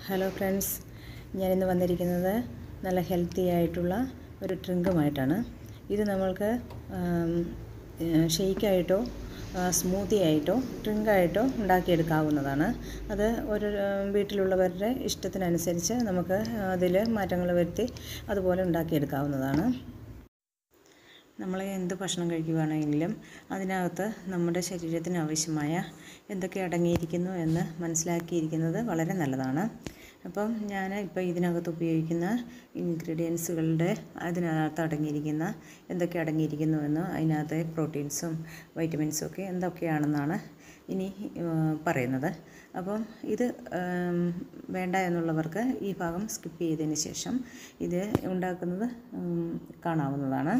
hello friends ഞാനിന്ന് വന്നിരിക്കുന്നത് നല്ല ഹെൽത്തി ആയിട്ടുള്ള ഒരു ഡ്രിങ്കുമായിട്ടാണ് ഇത് നമ്മൾക്ക് ഷെയ്ക്കായിട്ടോ സ്മൂത്തി ആയിട്ടോ ഡ്രിങ്കായിട്ടോ ഉണ്ടാക്കിയെടുക്കാവുന്നതാണ് അത് ഒരു വീട്ടിലുള്ളവരുടെ ഇഷ്ടത്തിനനുസരിച്ച് നമുക്ക് അതിൽ മാറ്റങ്ങൾ വരുത്തി അതുപോലെ ഉണ്ടാക്കിയെടുക്കാവുന്നതാണ് നമ്മൾ എന്ത് ഭക്ഷണം കഴിക്കുകയാണെങ്കിലും അതിനകത്ത് നമ്മുടെ ശരീരത്തിന് ആവശ്യമായ എന്തൊക്കെ അടങ്ങിയിരിക്കുന്നു എന്ന് മനസ്സിലാക്കിയിരിക്കുന്നത് വളരെ നല്ലതാണ് അപ്പം ഞാൻ ഇപ്പോൾ ഇതിനകത്ത് ഉപയോഗിക്കുന്ന ഇൻഗ്രീഡിയൻസുകളുടെ അതിനകത്ത് അടങ്ങിയിരിക്കുന്ന എന്തൊക്കെ അടങ്ങിയിരിക്കുന്നു എന്ന് അതിനകത്ത് പ്രോട്ടീൻസും വൈറ്റമിൻസും ഒക്കെ എന്തൊക്കെയാണെന്നാണ് ഇനി പറയുന്നത് അപ്പം ഇത് വേണ്ട എന്നുള്ളവർക്ക് ഈ ഭാഗം സ്കിപ്പ് ചെയ്തതിന് ശേഷം ഇത് ഉണ്ടാക്കുന്നത് കാണാവുന്നതാണ്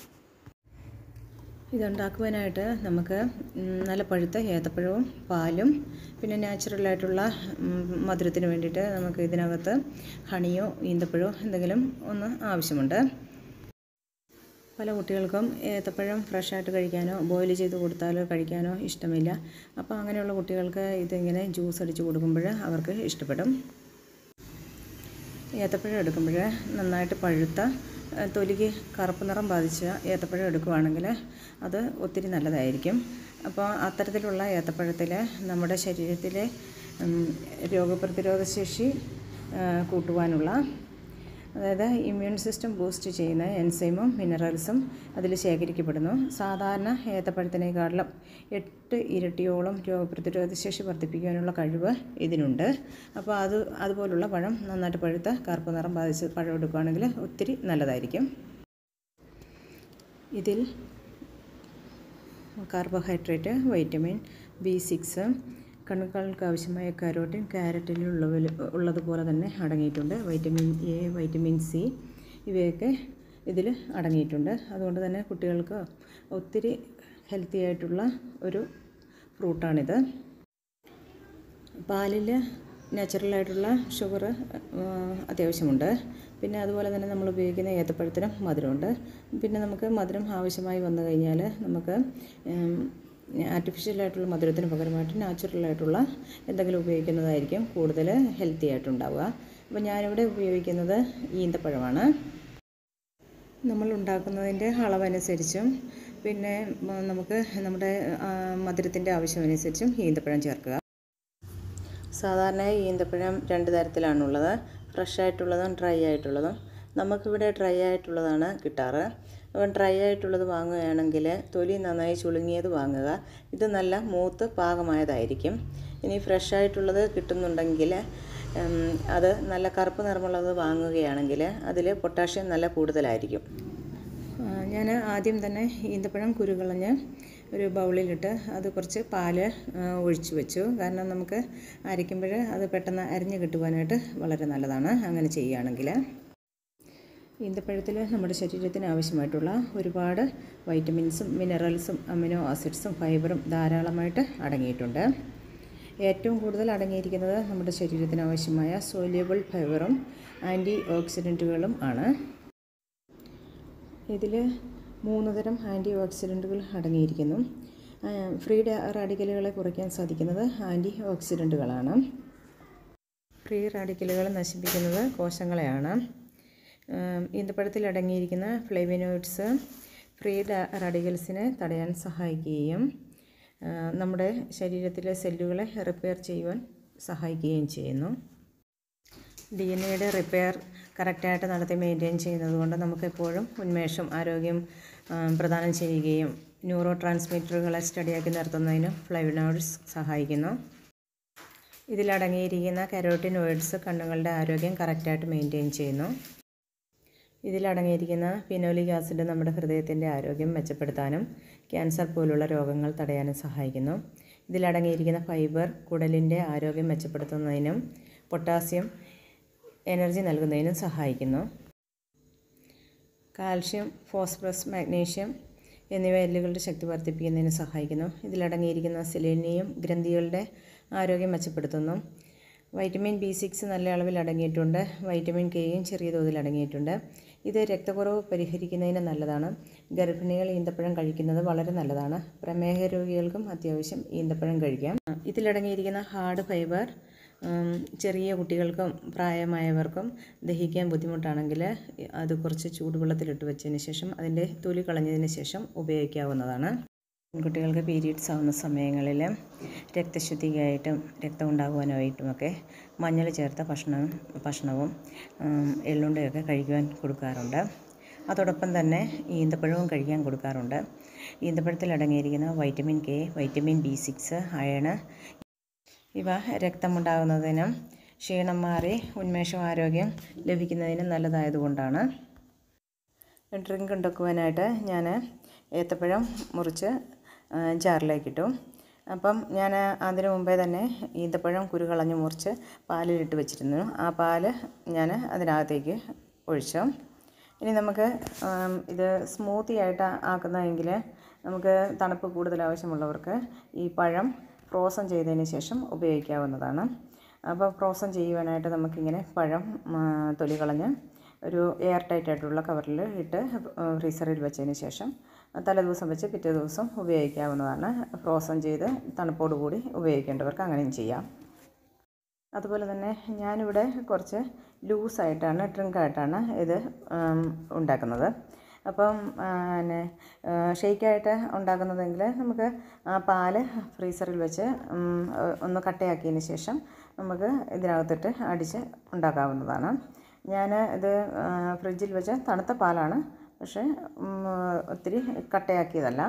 ഇതുണ്ടാക്കുവാനായിട്ട് നമുക്ക് നല്ല പഴുത്ത ഏത്തപ്പഴവും പാലും പിന്നെ നാച്ചുറലായിട്ടുള്ള മധുരത്തിന് വേണ്ടിയിട്ട് നമുക്ക് ഇതിനകത്ത് ഹണിയോ ഈന്തപ്പഴമോ എന്തെങ്കിലും ഒന്ന് ആവശ്യമുണ്ട് പല കുട്ടികൾക്കും ഏത്തപ്പഴം ഫ്രഷായിട്ട് കഴിക്കാനോ ബോയിൽ ചെയ്ത് കൊടുത്താലോ കഴിക്കാനോ ഇഷ്ടമില്ല അപ്പോൾ അങ്ങനെയുള്ള കുട്ടികൾക്ക് ഇതിങ്ങനെ ജ്യൂസ് അടിച്ച് കൊടുക്കുമ്പോൾ അവർക്ക് ഇഷ്ടപ്പെടും ഏത്തപ്പഴം എടുക്കുമ്പോൾ നന്നായിട്ട് പഴുത്ത തൊലിക്ക് കറുപ്പ് നിറം ബാധിച്ച ഏത്തപ്പഴം എടുക്കുകയാണെങ്കിൽ അത് ഒത്തിരി നല്ലതായിരിക്കും അപ്പോൾ അത്തരത്തിലുള്ള ഏത്തപ്പഴത്തിൽ നമ്മുടെ ശരീരത്തിലെ രോഗപ്രതിരോധ ശേഷി കൂട്ടുവാനുള്ള അതായത് ഇമ്മ്യൂൺ സിസ്റ്റം ബൂസ്റ്റ് ചെയ്യുന്ന എൻസൈമും മിനറൽസും അതിൽ ശേഖരിക്കപ്പെടുന്നു സാധാരണ ഏത്തപ്പഴത്തിനേക്കാളും എട്ട് ഇരട്ടിയോളം രോഗപ്രതിരോധ ശേഷി വർദ്ധിപ്പിക്കാനുള്ള കഴിവ് ഇതിനുണ്ട് അപ്പോൾ അത് അതുപോലുള്ള പഴം നന്നായിട്ട് പഴുത്ത കറുപ്പ് നിറം ബാധിച്ച് പഴം എടുക്കുകയാണെങ്കിൽ ഒത്തിരി നല്ലതായിരിക്കും ഇതിൽ കാർബോഹൈഡ്രേറ്റ് വൈറ്റമിൻ ബി സിക്സ് കണ്ണുകൾക്ക് ആവശ്യമായ കരോട്ടിൻ ക്യാരറ്റിലുള്ള ഉള്ളതുപോലെ തന്നെ അടങ്ങിയിട്ടുണ്ട് വൈറ്റമിൻ എ വൈറ്റമിൻ സി ഇവയൊക്കെ ഇതിൽ അടങ്ങിയിട്ടുണ്ട് അതുകൊണ്ട് തന്നെ കുട്ടികൾക്ക് ഒത്തിരി ഹെൽത്തി ആയിട്ടുള്ള ഒരു ഫ്രൂട്ടാണിത് പാലിൽ നാച്ചുറലായിട്ടുള്ള ഷുഗർ അത്യാവശ്യമുണ്ട് പിന്നെ അതുപോലെ തന്നെ നമ്മൾ ഉപയോഗിക്കുന്ന ഏത്തപ്പഴത്തിനും മധുരമുണ്ട് പിന്നെ നമുക്ക് മധുരം ആവശ്യമായി വന്നു കഴിഞ്ഞാൽ നമുക്ക് ആർട്ടിഫിഷ്യലായിട്ടുള്ള മധുരത്തിന് പകരമായിട്ട് നാച്ചുറലായിട്ടുള്ള എന്തെങ്കിലും ഉപയോഗിക്കുന്നതായിരിക്കും കൂടുതൽ ഹെൽത്തി ആയിട്ടുണ്ടാവുക അപ്പോൾ ഞാനിവിടെ ഉപയോഗിക്കുന്നത് ഈന്തപ്പഴമാണ് നമ്മൾ ഉണ്ടാക്കുന്നതിൻ്റെ അളവനുസരിച്ചും പിന്നെ നമുക്ക് നമ്മുടെ മധുരത്തിൻ്റെ ആവശ്യമനുസരിച്ചും ഈന്തപ്പഴം ചേർക്കുക സാധാരണ ഈന്തപ്പഴം രണ്ട് തരത്തിലാണുള്ളത് ഫ്രഷ് ആയിട്ടുള്ളതും ഡ്രൈ ആയിട്ടുള്ളതും നമുക്കിവിടെ ഡ്രൈ ആയിട്ടുള്ളതാണ് കിട്ടാറ് അപ്പം ഡ്രൈ ആയിട്ടുള്ളത് വാങ്ങുകയാണെങ്കിൽ തൊലി നന്നായി ചുളുങ്ങിയത് വാങ്ങുക ഇത് നല്ല മൂത്ത് പാകമായതായിരിക്കും ഇനി ഫ്രഷ് ആയിട്ടുള്ളത് കിട്ടുന്നുണ്ടെങ്കിൽ അത് നല്ല കറുപ്പ് നിറമുള്ളത് വാങ്ങുകയാണെങ്കിൽ അതിൽ പൊട്ടാഷ്യം നല്ല കൂടുതലായിരിക്കും ഞാൻ ആദ്യം തന്നെ ഈന്തപ്പഴം കുരുകളഞ്ഞ് ഒരു ബൗളിലിട്ട് അത് കുറച്ച് പാല് ഒഴിച്ചു വെച്ചു കാരണം നമുക്ക് അരയ്ക്കുമ്പോൾ അത് പെട്ടെന്ന് അരിഞ്ഞ് കിട്ടുവാനായിട്ട് വളരെ നല്ലതാണ് അങ്ങനെ ചെയ്യുകയാണെങ്കിൽ ഈന്തപ്പഴത്തിൽ നമ്മുടെ ശരീരത്തിന് ആവശ്യമായിട്ടുള്ള ഒരുപാട് വൈറ്റമിൻസും മിനറൽസും അമിനോ ആസിഡ്സും ഫൈബറും ധാരാളമായിട്ട് അടങ്ങിയിട്ടുണ്ട് ഏറ്റവും കൂടുതൽ അടങ്ങിയിരിക്കുന്നത് നമ്മുടെ ശരീരത്തിന് ആവശ്യമായ സോല്യബിൾ ഫൈബറും ആൻറ്റി ഓക്സിഡൻറ്റുകളും ആണ് ഇതിൽ മൂന്ന് തരം ആൻറ്റി ഓക്സിഡൻറ്റുകൾ അടങ്ങിയിരിക്കുന്നു ഫ്രീ റാഡിക്കലുകളെ കുറയ്ക്കാൻ സാധിക്കുന്നത് ആൻറ്റി ഓക്സിഡൻറ്റുകളാണ് ഫ്രീ റാഡിക്കലുകൾ നശിപ്പിക്കുന്നത് കോശങ്ങളെയാണ് ഈന്തപ്പഴത്തിൽ അടങ്ങിയിരിക്കുന്ന ഫ്ലേവിനോയിഡ്സ് ഫ്രീ റാഡിക്കൽസിനെ തടയാൻ സഹായിക്കുകയും നമ്മുടെ ശരീരത്തിലെ സെല്ലുകളെ റിപ്പയർ ചെയ്യുവാൻ സഹായിക്കുകയും ചെയ്യുന്നു ഡി എൻ എയുടെ റിപ്പയർ കറക്റ്റായിട്ട് നടത്തി മെയിൻറ്റെയിൻ ചെയ്യുന്നത് കൊണ്ട് നമുക്കെപ്പോഴും ഉന്മേഷം ആരോഗ്യം പ്രദാനം ചെയ്യുകയും ന്യൂറോ ട്രാൻസ്മിറ്ററുകളെ സ്റ്റഡിയാക്കി നിർത്തുന്നതിനും ഫ്ലൈവിനോയിഡ്സ് സഹായിക്കുന്നു ഇതിലടങ്ങിയിരിക്കുന്ന കരോട്ടിനോയിഡ്സ് കണ്ണുകളുടെ ആരോഗ്യം കറക്റ്റായിട്ട് മെയിൻറ്റെയിൻ ചെയ്യുന്നു ഇതിലടങ്ങിയിരിക്കുന്ന ഫിനോലിക് ആസിഡ് നമ്മുടെ ഹൃദയത്തിൻ്റെ ആരോഗ്യം മെച്ചപ്പെടുത്താനും ക്യാൻസർ പോലുള്ള രോഗങ്ങൾ തടയാനും സഹായിക്കുന്നു ഇതിലടങ്ങിയിരിക്കുന്ന ഫൈബർ കുടലിൻ്റെ ആരോഗ്യം മെച്ചപ്പെടുത്തുന്നതിനും പൊട്ടാസ്യം എനർജി നൽകുന്നതിനും സഹായിക്കുന്നു കാൽഷ്യം ഫോസ്ഫറസ് മാഗ്നീഷ്യം എന്നിവ എല്ലുകളുടെ ശക്തി വർദ്ധിപ്പിക്കുന്നതിന് സഹായിക്കുന്നു ഇതിലടങ്ങിയിരിക്കുന്ന സെലേനിയം ഗ്രന്ഥികളുടെ ആരോഗ്യം മെച്ചപ്പെടുത്തുന്നു വൈറ്റമിൻ ബി സിക്സ് നല്ല അളവിൽ അടങ്ങിയിട്ടുണ്ട് വൈറ്റമിൻ കെയും ചെറിയ തോതിൽ അടങ്ങിയിട്ടുണ്ട് ഇത് രക്തക്കുറവ് പരിഹരിക്കുന്നതിന് നല്ലതാണ് ഗർഭിണികൾ ഈന്തപ്പഴം കഴിക്കുന്നത് വളരെ നല്ലതാണ് പ്രമേഹ രോഗികൾക്കും അത്യാവശ്യം ഈന്തപ്പഴം കഴിക്കാം ഇതിലടങ്ങിയിരിക്കുന്ന ഹാർഡ് ഫൈബർ ചെറിയ കുട്ടികൾക്കും പ്രായമായവർക്കും ദഹിക്കാൻ ബുദ്ധിമുട്ടാണെങ്കിൽ അത് കുറച്ച് ചൂടുവെള്ളത്തിലിട്ട് വെച്ചതിന് ശേഷം അതിൻ്റെ തൊലി കളഞ്ഞതിന് ശേഷം ഉപയോഗിക്കാവുന്നതാണ് പെൺകുട്ടികൾക്ക് പീരീഡ്സ് ആവുന്ന സമയങ്ങളിൽ രക്തശുദ്ധിക്കായിട്ടും രക്തം ഉണ്ടാകുവാനായിട്ടുമൊക്കെ മഞ്ഞൾ ചേർത്ത ഭക്ഷണം ഭക്ഷണവും എള്ളുണ്ടയൊക്കെ കഴിക്കുവാൻ കൊടുക്കാറുണ്ട് അതോടൊപ്പം തന്നെ ഈന്തപ്പഴവും കഴിക്കാൻ കൊടുക്കാറുണ്ട് ഈന്തപ്പഴത്തിൽ അടങ്ങിയിരിക്കുന്ന vitamin K vitamin B six iron ഇവ രക്തമുണ്ടാകുന്നതിനും ക്ഷീണം മാറി ഉന്മേഷം ആരോഗ്യം ലഭിക്കുന്നതിനും നല്ലതായതുകൊണ്ടാണ് ഡ്രിങ്ക് ഉണ്ടാക്കുവാനായിട്ട് ഞാൻ ഏത്തപ്പഴം മുറിച്ച് ജാറിലേക്ക് ഇട്ടു അപ്പം ഞാൻ അതിനു മുമ്പേ തന്നെ ഈന്തപ്പഴം കുരു കളഞ്ഞ് മുറിച്ച് പാലിലിട്ട് വെച്ചിരുന്നു ആ പാല് ഞാൻ അതിനകത്തേക്ക് ഒഴിച്ചു ഇനി നമുക്ക് ഇത് സ്മൂത്തി ആയിട്ട് ആക്കുന്നതെങ്കിൽ നമുക്ക് തണുപ്പ് കൂടുതൽ ആവശ്യമുള്ളവർക്ക് ഈ പഴം ഫ്രോസൺ ചെയ്തതിന് ശേഷം ഉപയോഗിക്കാവുന്നതാണ് അപ്പോൾ ഫ്രോസൺ ചെയ്യുവാനായിട്ട് നമുക്കിങ്ങനെ പഴം തൊലി കളഞ്ഞ് ഒരു എയർ ടൈറ്റ് ആയിട്ടുള്ള കവറിൽ ഇട്ട് ഫ്രീസറിൽ വെച്ചതിന് ശേഷം തലേദിവസം വെച്ച് പിറ്റേ ദിവസം ഉപയോഗിക്കാവുന്നതാണ് ഫ്രോസൺ ചെയ്ത് തണുപ്പോട് കൂടി ഉപയോഗിക്കേണ്ടവർക്ക് അങ്ങനെയും ചെയ്യാം അതുപോലെ തന്നെ ഞാനിവിടെ കുറച്ച് ലൂസായിട്ടാണ് ഡ്രിങ്കായിട്ടാണ് ഇത് ഉണ്ടാക്കുന്നത് അപ്പം പിന്നെ ഷെയ്ക്കായിട്ട് ഉണ്ടാക്കുന്നതെങ്കിൽ നമുക്ക് ആ പാല് ഫ്രീസറിൽ വെച്ച് ഒന്ന് കട്ടയാക്കിയതിന് ശേഷം നമുക്ക് ഇതിനകത്തിട്ട് അടിച്ച് ഉണ്ടാക്കാവുന്നതാണ് ഞാൻ ഇത് ഫ്രിഡ്ജിൽ വെച്ച് തണുത്ത പാലാണ് പക്ഷേ ഒത്തിരി കട്ടയാക്കിയതല്ല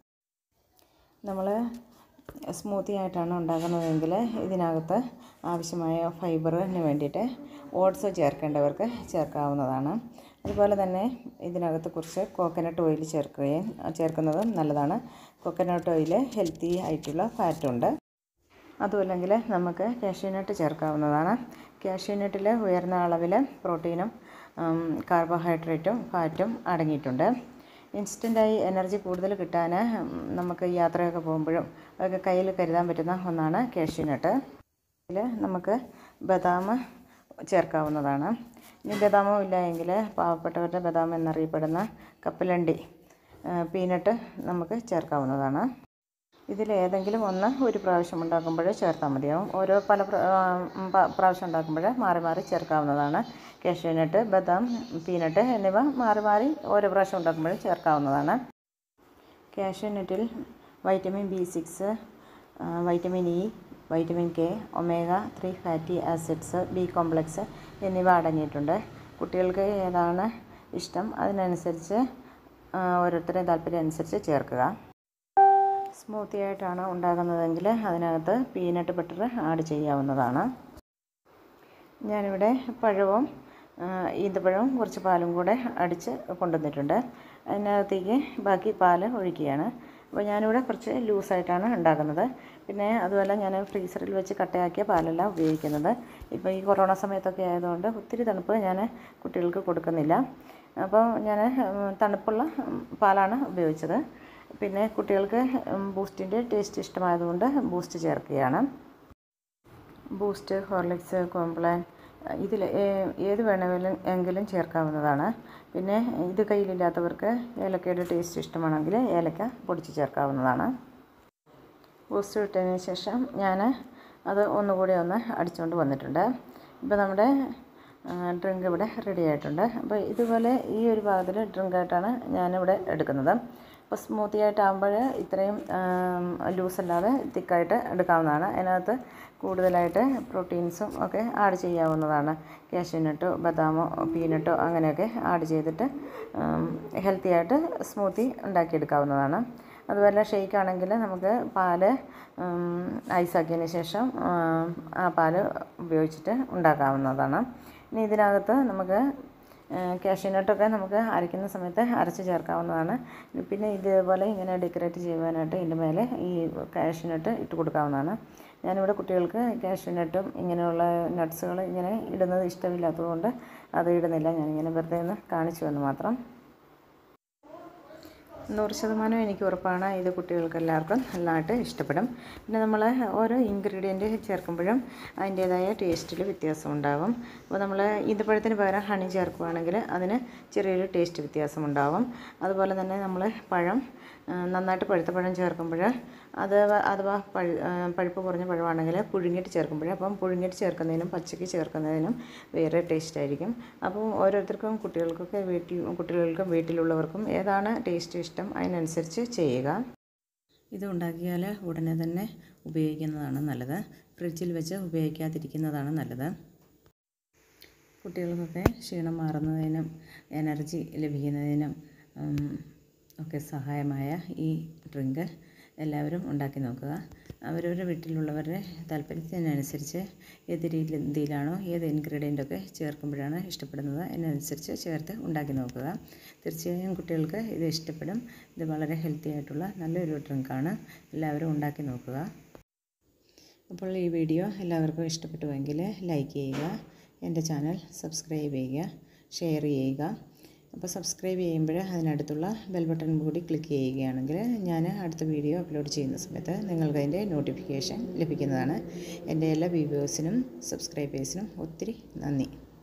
നമ്മൾ സ്മൂത്തി ആയിട്ടാണ് ഉണ്ടാക്കുന്നതെങ്കിൽ ഇതിനകത്ത് ആവശ്യമായ ഫൈബറിന് വേണ്ടിയിട്ട് ഓട്സ് ചേർക്കേണ്ടവർക്ക് ചേർക്കാവുന്നതാണ് അതുപോലെ തന്നെ ഇതിനകത്ത് കുറച്ച് കോക്കനട്ട് ഓയിൽ ചേർക്കുകയും ചേർക്കുന്നത് നല്ലതാണ് കോക്കനട്ട് ഓയിൽ ഹെൽത്തി ആയിട്ടുള്ള ഫാറ്റുണ്ട് അതുമല്ലെങ്കിൽ നമുക്ക് കാഷ്യൂനട്ട് ചേർക്കാവുന്നതാണ് കാഷ്യൂനട്ടിൽ ഉയർന്ന അളവിൽ പ്രോട്ടീനും കാർബോഹൈഡ്രേറ്റും ഫാറ്റും അടങ്ങിയിട്ടുണ്ട് ഇൻസ്റ്റൻ്റായി എനർജി കൂടുതൽ കിട്ടാൻ നമുക്ക് യാത്രയൊക്കെ പോകുമ്പോഴും ഒക്കെ കയ്യിൽ കരുതാൻ പറ്റുന്ന ഒന്നാണ് കാഷ്യൂനട്ട് ഇതിൽ നമുക്ക് ബദാം ചേർക്കാവുന്നതാണ് ഇനി ബദാമും ഇല്ല എങ്കിൽ പാവപ്പെട്ടവരുടെ ബദാം എന്നറിയപ്പെടുന്ന കപ്പലണ്ടി പീനട്ട് നമുക്ക് ചേർക്കാവുന്നതാണ് ഇതിലേതെങ്കിലും ഒന്ന് ഒരു പ്രാവശ്യം ഉണ്ടാക്കുമ്പോൾ ചേർത്താൽ മതിയാവും ഓരോ പല പ്രാവശ്യം ഉണ്ടാക്കുമ്പോൾ മാറി മാറി ചേർക്കാവുന്നതാണ് കാഷ്യൂനട്ട് ബദാം പീനട്ട് എന്നിവ മാറി മാറി ഓരോ പ്രാവശ്യം ഉണ്ടാക്കുമ്പോൾ ചേർക്കാവുന്നതാണ് കാഷ്യൂനട്ടിൽ vitamin B six vitamin E vitamin K omega three fatty acids B complex എന്നിവ അടങ്ങിയിട്ടുണ്ട് കുട്ടികൾക്ക് ഏതാണ് ഇഷ്ടം അതിനനുസരിച്ച് ഓരോരുത്തരുടെയും താല്പര്യം അനുസരിച്ച് ചേർക്കുക സ്മൂത്തി ആയിട്ടാണ് ഉണ്ടാകുന്നതെങ്കിൽ അതിനകത്ത് പീനട്ട് ബട്ടർ ആഡ് ചെയ്യാവുന്നതാണ് ഞാനിവിടെ പഴവും ഈന്തപ്പഴവും കുറച്ച് പാലും കൂടെ അടിച്ച് കൊണ്ടുവന്നിട്ടുണ്ട് അതിനകത്തേക്ക് ബാക്കി പാല് ഒഴിക്കുകയാണ് അപ്പോൾ ഞാനിവിടെ കുറച്ച് ലൂസായിട്ടാണ് ഉണ്ടാക്കുന്നത് പിന്നെ അതുപോലെ ഞാൻ ഫ്രീസറിൽ വെച്ച് കട്ടയാക്കിയ പാലല്ല ഉപയോഗിക്കുന്നത് ഇപ്പോൾ ഈ കൊറോണ സമയത്തൊക്കെ ആയതുകൊണ്ട് ഒത്തിരി തണുപ്പ് ഞാൻ കുട്ടികൾക്ക് കൊടുക്കുന്നില്ല അപ്പോൾ ഞാൻ തണുപ്പുള്ള പാലാണ് ഉപയോഗിച്ചത് പിന്നെ കുട്ടികൾക്ക് ബൂസ്റ്റിൻ്റെ ടേസ്റ്റ് ഇഷ്ടമായതുകൊണ്ട് ബൂസ്റ്റ് ചേർക്കുകയാണ് ബൂസ്റ്റ് ഹോർലിക്സ് കോംപ്ലാൻ ഇതിൽ ഏത് വേണമെങ്കിലും എങ്കിലും ചേർക്കാവുന്നതാണ് പിന്നെ ഇത് കയ്യിലില്ലാത്തവർക്ക് ഏലക്കയുടെ ടേസ്റ്റ് ഇഷ്ടമാണെങ്കിൽ ഏലക്ക പൊടിച്ച് ചേർക്കാവുന്നതാണ് ബൂസ്റ്റ് ഇട്ടതിന് ശേഷം ഞാൻ അത് ഒന്നുകൂടി ഒന്ന് അടിച്ചുകൊണ്ട് വന്നിട്ടുണ്ട് ഇപ്പോൾ നമ്മുടെ ഡ്രിങ്ക് ഇവിടെ റെഡി ആയിട്ടുണ്ട് അപ്പോൾ ഇതുപോലെ ഈ ഒരു ഭാഗത്തിൽ ഡ്രിങ്കായിട്ടാണ് ഞാനിവിടെ എടുക്കുന്നത് അപ്പോൾ സ്മൂത്തി ആയിട്ടാകുമ്പോൾ ഇത്രയും ലൂസല്ലാതെ തിക്കായിട്ട് എടുക്കാവുന്നതാണ് അതിനകത്ത് കൂടുതലായിട്ട് പ്രോട്ടീൻസും ഒക്കെ ആഡ് ചെയ്യാവുന്നതാണ് കാഷ്യൂനട്ടോ ബദാമോ പീനട്ടോ അങ്ങനെയൊക്കെ ആഡ് ചെയ്തിട്ട് ഹെൽത്തി ആയിട്ട് സ്മൂത്തി ഉണ്ടാക്കിയെടുക്കാവുന്നതാണ് അതുപോലെ ഷെയ്ക്ക് ആണെങ്കിൽ നമുക്ക് പാല് ഐസാക്കിയതിന് ശേഷം ആ പാല് ഉപയോഗിച്ചിട്ട് ഉണ്ടാക്കാവുന്നതാണ് ഇനി ഇതിനകത്ത് നമുക്ക് കാഷ്യൂനട്ടൊക്കെ നമുക്ക് അരയ്ക്കുന്ന സമയത്ത് അരച്ച് ചേർക്കാവുന്നതാണ് പിന്നെ ഇതേപോലെ ഇങ്ങനെ ഡെക്കറേറ്റ് ചെയ്യുവാനായിട്ട് ഇതിൻ്റെ മേലെ ഈ കാഷ്യൂനട്ട് ഇട്ട് കൊടുക്കാവുന്നതാണ് ഞാനിവിടെ കുട്ടികൾക്ക് കാഷ്യൂനട്ടും ഇങ്ങനെയുള്ള നട്ട്സുകൾ ഇങ്ങനെ ഇടുന്നത് ഇഷ്ടമില്ലാത്തതുകൊണ്ട് അത് ഇടുന്നില്ല ഞാനിങ്ങനെ വെറുതെ ഒന്ന് കാണിച്ചു എന്ന് മാത്രം നൂറ് ശതമാനം എനിക്ക് ഉറപ്പാണ് ഇത് കുട്ടികൾക്ക് എല്ലാവർക്കും നല്ലതായിട്ട് ഇഷ്ടപ്പെടും പിന്നെ നമ്മൾ ഓരോ ഇൻഗ്രീഡിയൻറ്റ് ചേർക്കുമ്പോഴും അതിൻ്റേതായ ടേസ്റ്റിൽ വ്യത്യാസം ഉണ്ടാകും അപ്പോൾ നമ്മൾ ഈന്തപ്പഴത്തിന് പകരം ഹണി ചേർക്കുകയാണെങ്കിൽ അതിന് ചെറിയൊരു ടേസ്റ്റ് വ്യത്യാസം ഉണ്ടാകും അതുപോലെ തന്നെ നമ്മൾ പഴം നന്നായിട്ട് പഴുത്ത പഴം ചേർക്കുമ്പോൾ അത് അഥവാ പഴു പഴുപ്പ് കുറഞ്ഞ പഴമാണെങ്കിൽ പുഴുങ്ങിയിട്ട് ചേർക്കുമ്പോൾ അപ്പം പുഴുങ്ങിയിട്ട് ചേർക്കുന്നതിനും പച്ചയ്ക്ക് ചേർക്കുന്നതിനും വേറെ ടേസ്റ്റ് ആയിരിക്കും അപ്പം ഓരോരുത്തർക്കും കുട്ടികൾക്കൊക്കെ വീട്ടിൽ കുട്ടികൾക്കും വീട്ടിലുള്ളവർക്കും ഏതാണ് ടേസ്റ്റ് ഇഷ്ടം അതിനനുസരിച്ച് ചെയ്യുക ഇത് ഉണ്ടാക്കിയാൽ ഉടനെ തന്നെ ഉപയോഗിക്കുന്നതാണ് നല്ലത് ഫ്രിഡ്ജിൽ വെച്ച് ഉപയോഗിക്കാതിരിക്കുന്നതാണ് നല്ലത് കുട്ടികൾക്കൊക്കെ ക്ഷീണം മാറുന്നതിനും എനർജി ലഭിക്കുന്നതിനും ഒക്കെ സഹായമായ ഈ ഡ്രിങ്ക് എല്ലാവരും ഉണ്ടാക്കി നോക്കുക അവരവരുടെ വീട്ടിലുള്ളവരുടെ താല്പര്യത്തിനനുസരിച്ച് ഏത് രീതിയിലാണോ ഏത് ഇൻഗ്രീഡിയൻ്റൊക്കെ ചേർക്കുമ്പോഴാണ് ഇഷ്ടപ്പെടുന്നത് അതിനനുസരിച്ച് ചേർത്ത് ഉണ്ടാക്കി നോക്കുക തീർച്ചയായും കുട്ടികൾക്ക് ഇത് ഇഷ്ടപ്പെടും ഇത് വളരെ ഹെൽത്തി ആയിട്ടുള്ള നല്ലൊരു ഡ്രിങ്കാണ് എല്ലാവരും ഉണ്ടാക്കി നോക്കുക അപ്പോൾ ഈ വീഡിയോ എല്ലാവർക്കും ഇഷ്ടപ്പെട്ടുവെങ്കിൽ ലൈക്ക് ചെയ്യുക എൻ്റെ ചാനൽ സബ്സ്ക്രൈബ് ചെയ്യുക ഷെയർ ചെയ്യുക അപ്പോൾ സബ്സ്ക്രൈബ് ചെയ്യുമ്പോൾ അതിനടുത്തുള്ള ബെൽ ബട്ടൺ കൂടി ക്ലിക്ക് ചെയ്യുകയാണെങ്കിൽ ഞാൻ അടുത്ത വീഡിയോ അപ്ലോഡ് ചെയ്യുന്ന സമയത്ത് നിങ്ങൾക്ക് അതിൻ്റെ നോട്ടിഫിക്കേഷൻ ലഭിക്കുന്നതാണ് എൻ്റെ എല്ലാ വ്യൂവേഴ്സിനും സബ്സ്ക്രൈബേഴ്സിനും ഒത്തിരി നന്ദി